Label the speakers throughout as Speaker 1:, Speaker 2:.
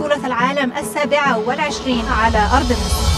Speaker 1: بطولة العالم السابعة والعشرين على أرض مصر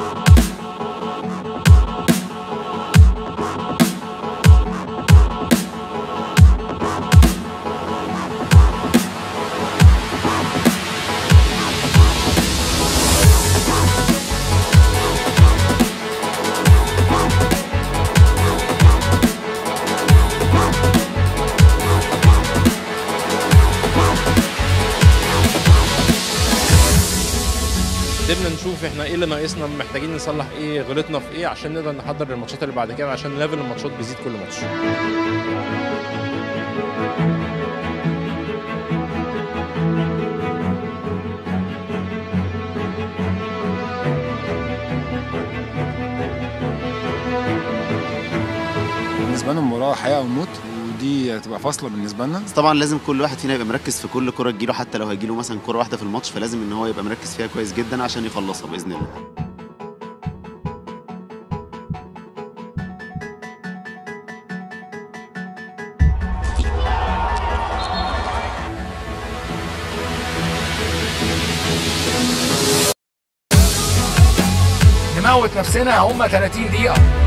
Speaker 2: قدرنا نشوف احنا ايه اللي ناقصنا محتاجين نصلح ايه غلطنا في ايه عشان نقدر نحضر الماتشات اللي بعد كده عشان ليفل الماتشات بيزيد كل ماتش
Speaker 3: بالنسبه لنا المباراه حياه او موت ودي هتبقى فاصله بالنسبه لنا
Speaker 4: بس طبعا لازم كل واحد فينا يبقى مركز في كل كره تجيله حتى لو هيجيله مثلا كره واحده في الماتش فلازم ان هو يبقى مركز فيها كويس جدا عشان يخلصها باذن الله
Speaker 5: نموت نفسنا هم 30 دقيقة